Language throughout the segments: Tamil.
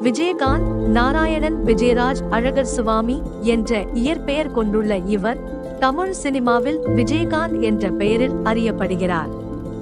விஜயகாந்த் நாராயணன் விஜயராஜ் அழகர் சுவாமி என்ற இயற்பெயர் கொண்டுள்ள இவர் தமிழ் சினிமாவில் விஜயகாந்த் என்ற பெயரில் அறியப்படுகிறார்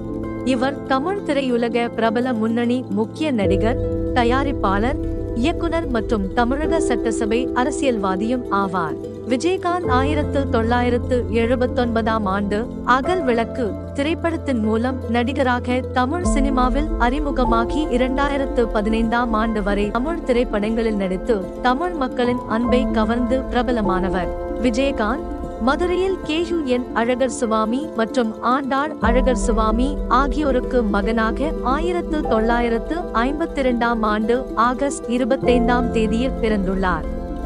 இவர் தமிழ் திரையுலக பிரபல முன்னணி முக்கிய நடிகர் தயாரிப்பாளர் இயக்குனர் மற்றும் தமிழக சட்டசபை அரசியல்வாதியும் ஆவார் விஜயகாந்த் ஆயிரத்து தொள்ளாயிரத்து எழுபத்தொன்பதாம் ஆண்டு அகல் விளக்கு திரைப்படத்தின் மூலம் நடிகராக தமிழ் சினிமாவில் அறிமுகமாகி இரண்டாயிரத்து பதினைந்தாம் ஆண்டு வரை தமிழ் திரைப்படங்களில் நடித்து தமிழ் மக்களின் அன்பை கவர்ந்து பிரபலமானவர் விஜயகாந்த் மதுரையில் கேஷு என் அழகர் சுவாமி மற்றும் ஆண்டாள் அழகர் சுவாமி ஆகியோருக்கு மகனாக ஆயிரத்து தொள்ளாயிரத்து ஐம்பத்தி இரண்டாம் ஆண்டு ஆகஸ்ட் இருபத்தைந்தாம் தேதியில் பிறந்துள்ளார்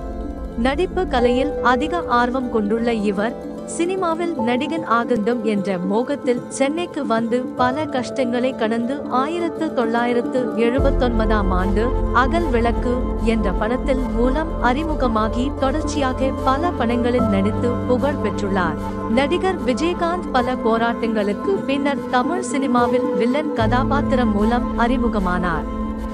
நடிப்பு கலையில் அதிக ஆர்வம் கொண்டுள்ள இவர் சினிமாவில் நடிகன் ஆகண்டும் என்ற மோகத்தில் சென்னைக்கு வந்து பல கஷ்டங்களை கடந்து ஆயிரத்து தொள்ளாயிரத்து எழுபத்தொன்பதாம் ஆண்டு அகல் விளக்கு என்ற படத்தில் மூலம் அறிமுகமாகி தொடர்ச்சியாக பல படங்களில் நடித்து புகழ் பெற்றுள்ளார் நடிகர் விஜயகாந்த் பல போராட்டங்களுக்கு பின்னர் தமிழ் சினிமாவில் வில்லன் கதாபாத்திரம் மூலம் அறிமுகமானார்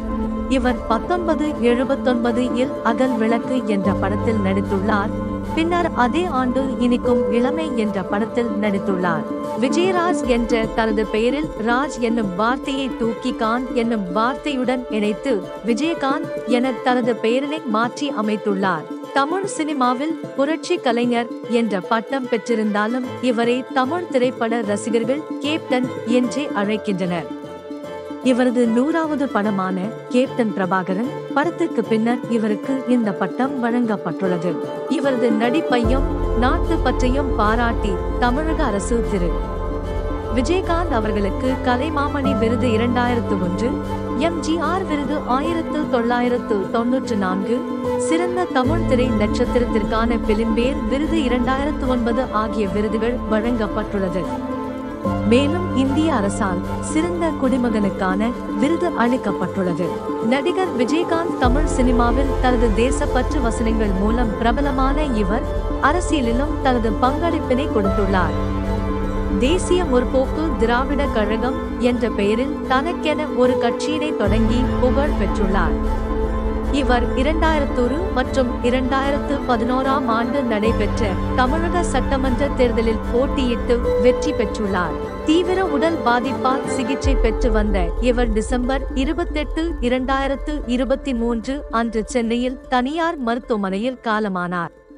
இவர் பத்தொன்பது எழுபத்தொன்பது இல் அகல் விளக்கு என்ற படத்தில் நடித்துள்ளார் பின்னர் அதே ஆண்டு இனிக்கும் இளமை என்ற படத்தில் நடித்துள்ளார் விஜயராஜ் என்ற தனது பெயரில் ராஜ் என்னும் வார்த்தையை தூக்கி காந்த் என்னும் வார்த்தையுடன் இணைத்து விஜயகாந்த் என தனது பெயரினை மாற்றி அமைத்துள்ளார் தமிழ் சினிமாவில் புரட்சி கலைஞர் என்ற பட்டம் பெற்றிருந்தாலும் இவரை தமிழ் திரைப்பட ரசிகர்கள் கேப்டன் என்றே அழைக்கின்றனர் இவரது நூறாவது படமான கேப்டன் பிரபாகரன் படத்திற்கு பின்னர் இவருக்கு இந்த பட்டம் வழங்கப்பட்டுள்ளது இவரது நடிப்பையும் நாட்டு பற்றையும் பாராட்டி தமிழக அரசு திரு விஜயகாந்த் அவர்களுக்கு கலைமாமணி விருது இரண்டாயிரத்து ஒன்று எம்ஜிஆர் விருது ஆயிரத்து தொள்ளாயிரத்து தொன்னூற்று நான்கு சிறந்த தமிழ் திரை நட்சத்திரத்திற்கான பிலிம்பேர் விருது இரண்டாயிரத்து ஒன்பது ஆகிய விருதுகள் வழங்கப்பட்டுள்ளது மேலும் இந்திய அரசால் சிறந்த குடிமகனுக்கான விருது அளிக்கப்பட்டுள்ளது நடிகர் விஜயகாந்த் தமிழ் சினிமாவில் தனது தேசப்பற்று வசனங்கள் மூலம் பிரபலமான இவர் அரசியலிலும் தனது பங்களிப்பினை கொடுத்துள்ளார் தேசிய முற்போக்கு திராவிட கழகம் என்ற பெயரில் தனக்கென ஒரு கட்சியினை தொடங்கி புகழ் பெற்றுள்ளார் இவர் இரண்டாயிரத்தொரு மற்றும் இரண்டாயிரத்து பதினோராம் ஆண்டு நடைபெற்ற தமிழக சட்டமன்ற தேர்தலில் போட்டியிட்டு வெற்றி பெற்றுள்ளார் தீவிர உடல் பாதிப்பால் சிகிச்சை பெற்று வந்த இவர் டிசம்பர் இருபத்தெட்டு இரண்டாயிரத்து இருபத்தி மூன்று அன்று சென்னையில் தனியார் மருத்துவமனையில் காலமானார்